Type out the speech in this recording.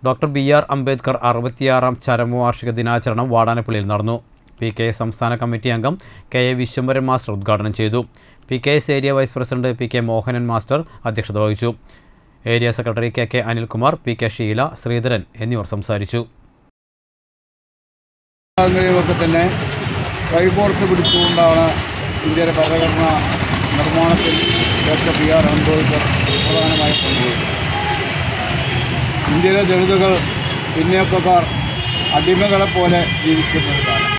doctor B R Ambedkar അറുപത്തിയാറാം ചരമവാർഷിക ദിനാചരണം വാടാനപ്പള്ളിയിൽ നടന്നു പി കെ എസ് സംസ്ഥാന കമ്മിറ്റി അംഗം കെ എ വിശ്വംഭരൻ മാസ്റ്റർ ഉദ്ഘാടനം ചെയ്തു P K S area vice president P K Mohanan master അധ്യക്ഷത വഹിച്ചു area secretary K K Anilkumar P K Sheela Sreedharan എന്നിവർ സംസാരിച്ചു ഒക്കെ തന്നെ കൈകോർത്ത് പിടിച്ചുകൊണ്ടാണ് ഇന്ത്യയുടെ ഭരണഘടന നിർമ്മാണത്തിൽ ഡോക്ടർ ബി ആർ അംബേദ്കർ പ്രധാനമായി സംഭവിച്ചത് ഇന്ത്യയിലെ ദളിതുകൾ പിന്നോക്കക്കാർ അടിമകളെപ്പോലെ ജീവിച്ചിരുന്നതാണ്